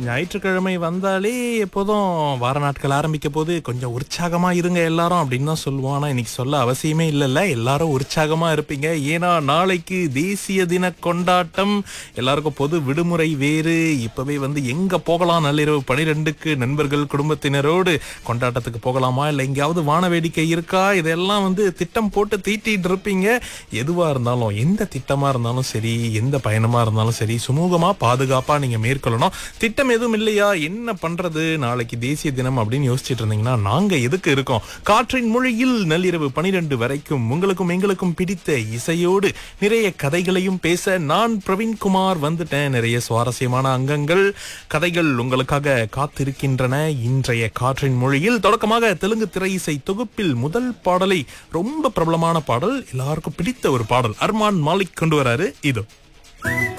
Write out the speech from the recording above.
ஞாயிற்றுக்கிழமை வந்தாலே எப்போதும் வார நாட்கள் ஆரம்பிக்க போது கொஞ்சம் உற்சாகமா இருங்க எல்லாரும் அப்படின்னு தான் சொல்லுவோம் ஆனா இன்னைக்கு சொல்ல அவசியமே இல்லைல்ல எல்லாரும் உற்சாகமா இருப்பீங்க ஏன்னா நாளைக்கு தேசிய தின கொண்டாட்டம் எல்லாருக்கும் பொது விடுமுறை வேறு இப்பவே வந்து எங்க போகலாம் நள்ளிரவு பனிரெண்டுக்கு நண்பர்கள் குடும்பத்தினரோடு கொண்டாட்டத்துக்கு போகலாமா இல்லை எங்கேயாவது வான வேடிக்கை இருக்கா இதெல்லாம் வந்து திட்டம் போட்டு தீட்டிட்டு இருப்பீங்க எதுவா இருந்தாலும் எந்த திட்டமா இருந்தாலும் சரி எந்த பயணமா இருந்தாலும் சரி சுமூகமா பாதுகாப்பா நீங்க மேற்கொள்ளணும் திட்டம் எதுவும் இல்லையா என்ன பண்றது நாளைக்கு தேசிய தினம் அப்படின்னு யோசிச்சுட்டு இருந்தீங்கன்னா நாங்க எதுக்கு இருக்கோம் காற்றின் மொழியில் நள்ளிரவு பனிரெண்டு வரைக்கும் உங்களுக்கும் எங்களுக்கும் பிடித்த இசையோடு நிறைய கதைகளையும் பேச நான் பிரவீன்குமார் வந்துட்டேன் நிறைய சுவாரஸ்யமான அங்கங்கள் கதைகள் உங்களுக்காக காத்திருக்கின்றன இன்றைய காற்றின் மொழியில் தொடக்கமாக தெலுங்கு திரை இசை தொகுப்பில் முதல் பாடலை ரொம்ப பிரபலமான பாடல் எல்லாருக்கும் பிடித்த ஒரு பாடல் அர்மான் மாலிக் கொண்டு வராரு இதோ